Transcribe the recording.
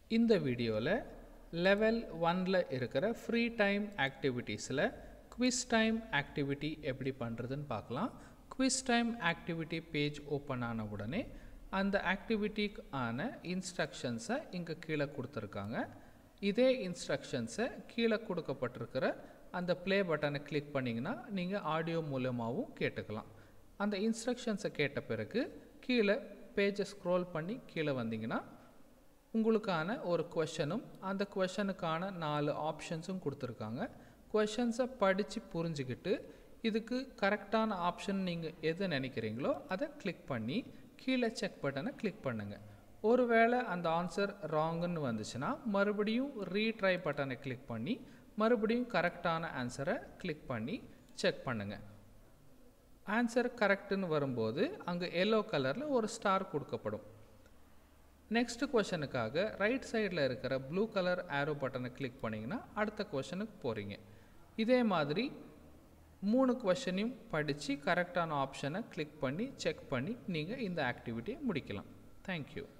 இந்த வீடியோவில் லெவல் ஒனில் இருக்கிற ஃப்ரீ டைம் ஆக்டிவிட்டீஸில் குவிஸ் டைம் ஆக்டிவிட்டி எப்படி பண்ணுறதுன்னு பார்க்கலாம் quiz time activity page open ஆன உடனே அந்த ஆக்டிவிட்டிக்கு ஆன இன்ஸ்ட்ரக்ஷன்ஸை இங்கே கீழே கொடுத்துருக்காங்க இதே இன்ஸ்ட்ரக்ஷன்ஸை கீழே கொடுக்கப்பட்டிருக்கிற அந்த ப்ளே பட்டனை கிளிக் பண்ணிங்கன்னா நீங்கள் ஆடியோ மூலமாகவும் கேட்டுக்கலாம் அந்த இன்ஸ்ட்ரக்ஷன்ஸை கேட்ட பிறகு கீழே பேஜை ஸ்க்ரோல் பண்ணி கீழே வந்தீங்கன்னா உங்களுக்கான ஒரு கொஷனும் அந்த கொஷனுக்கான நாலு ஆப்ஷன்ஸும் கொடுத்துருக்காங்க கொஷன்ஸை படித்து புரிஞ்சுக்கிட்டு இதுக்கு கரெக்டான ஆப்ஷன் நீங்கள் எது நினைக்கிறீங்களோ அதை கிளிக் பண்ணி கீழே செக் பட்டனை கிளிக் பண்ணுங்கள் ஒருவேளை அந்த ஆன்சர் ராங்குன்னு வந்துச்சுன்னா மறுபடியும் ரீட்ரை பட்டனை கிளிக் பண்ணி மறுபடியும் கரெக்டான ஆன்சரை கிளிக் பண்ணி செக் பண்ணுங்கள் ஆன்சர் கரெக்டுன்னு வரும்போது அங்கே எல்லோ கலரில் ஒரு ஸ்டார் கொடுக்கப்படும் நெக்ஸ்ட் கொஷனுக்காக ரைட் சைடில் இருக்கிற ப்ளூ கலர் ஆரோ பட்டனை கிளிக் பண்ணிங்கன்னா அடுத்த கொஷனுக்கு போகிறீங்க இதே மாதிரி மூணு கொஷனையும் படித்து கரெக்டான ஆப்ஷனை கிளிக் பண்ணி செக் பண்ணி நீங்கள் இந்த ஆக்டிவிட்டியை முடிக்கலாம் தேங்க்யூ